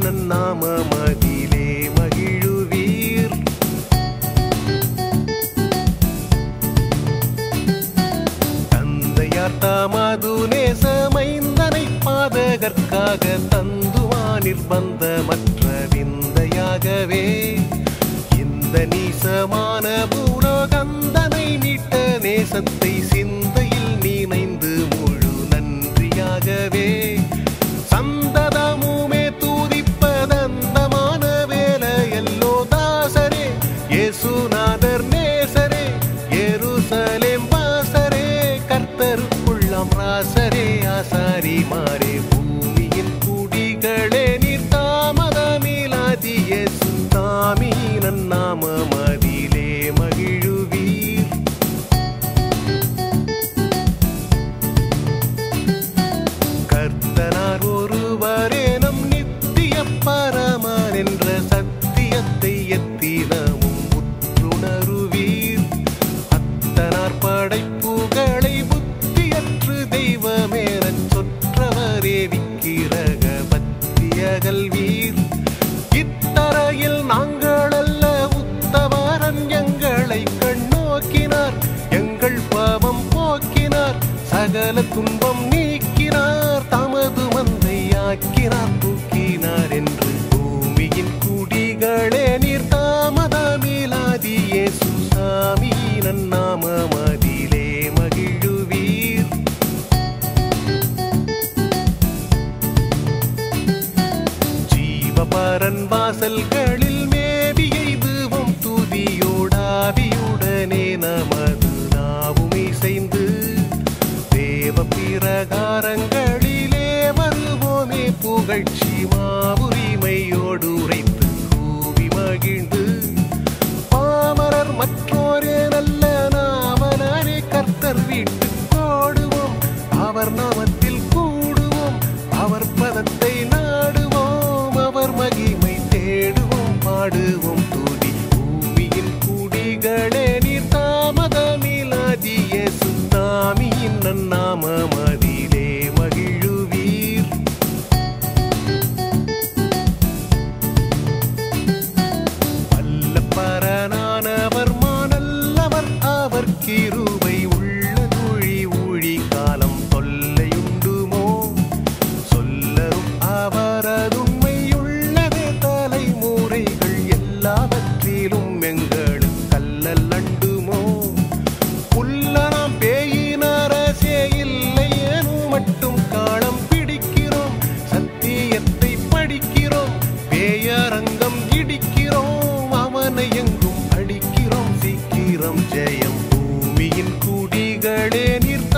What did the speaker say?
நன்னாம மதிலே மகிழுவீர் தந்தையார் தாமது நேசமைந்தனை பாதகற்காக தந்துவா நிர்பந்தமற்ற விந்தையாகவே இந்த நீசமான பூலோகந்தனை மீட்ட நேசத்தை சிந்தையில் நினைந்து முழு நன்றியாகவே சந்ததமுமே தூதிப்பதந்தமான வேலையல்லோ தாசரே இயேசுநாதர் நேசரே எருசலேம் வாசரே கர்த்தருக்குள்ளாம் ராசரே ஆசாரி மாறே பூமியின் குடிகளே நீர் தாமதமிலாதி இயேசு தாமி நன்னாம மதிலே மகிழுவீர் கர்த்தனார் ஒருவரே நம் நித்திய பரமான் என்ற சத்தியத்தை எத்தினமும் உற்றுணருவீர் அத்தனார் படைப்புகளை புத்தியற்று தெய்வமேறச் சொற்றவரே விக்கிரக பத்தியகல்வீர் இத்தரையில் நாங்கள் அல்ல உத்தவரன் எங்களை கண்ணோக்கினார் எங்கள் பாவம் போக்கினார் சகல துன்பம் நீக்கினார் தமது மந்தையாக்கினார் தூக்கினார் என்று பூமியின் குடிகளே நீர் தாமதமிலாதியே சுசாமி நன்னாம மதிலே மகிழுவீர் ஜீவபரன் வாசல்களில் மேவி எய்துவோம் துதியோடாவியுடனே நமது நாவும் இசைந்து தேவ பிரகாரங்களிலே வருவோமே புகழ்ச்சி மாவுரிமையோடு உரைத்து கூவி மகிழ்ந்து பாமரர் மற்றோரே நல்ல நாமனாரே கர்த்தர் வீட்டு கோடுவோம் அவர் நாமத்தில் கூடுவோம் அவர் பதத்தை நாடுவோம் அவர் மகிமை தேடுவோம் பாடுவோம் துதி பூமியின் குடிகளே நீர் தாமதமிலாதிய சுத்தாமியின் நன்னாம மதிலே மகிழுவீர் வல்லப்பரனானவர் மானல்லவர் அவர் கிருபை உள்ள குழி ஊழி காலம் தொல்லையுண்டுமோ சொல்லரும் அவரதுண்மையுள்ளதே தலைமுறைகள் எல்லாவற்றிலும் எங்களுக்கல்லல் அண்டுமோ புல்லனாம் பேயினரசே இல்லை எனும் மட்டும் காலம் பிடிக்கிறோம் சத்தியத்தை படிக்கிறோம் பேயரங்கம் இடிக்கிறோம் அவனை எங்கும் அடிக்கிறோம் சீக்கிரம் ஜெயம் பூமியின் குடிகளே நீர்